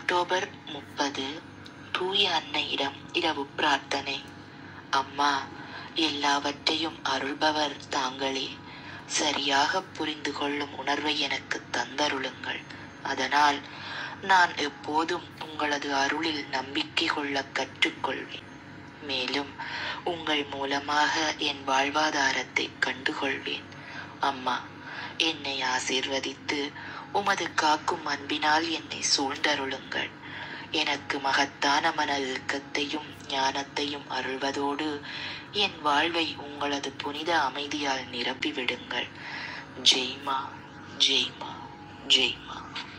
October முப்பது தூய அன்னையிடம் இரவு பிரார்த்தனை அம்மா எல்லாவற்றையும் அருள்பவர் தாங்களே சரியாக புரிந்து கொள்ளும் உணர்வை எனக்கு தந்தருளுங்கள் அதனால் நான் எப்போதும் உங்களது அருளில் நம்பிக்கை கொள்ள கற்றுக்கொள்வேன் மேலும் உங்கள் மூலமாக என் வாழ்வாதாரத்தை கண்டுகொள்வேன் அம்மா என்னை ஆசீர்வதித்து உமது காக்கும் அன்பினால் என்னை சூழ்ந்தருளுங்கள் எனக்கு மகத்தான மன இறுக்கத்தையும் ஞானத்தையும் அருள்வதோடு என் வாழ்வை உங்களது புனித அமைதியால் நிரப்பிவிடுங்கள் ஜெய்மா ஜெய்மா ஜெய்மா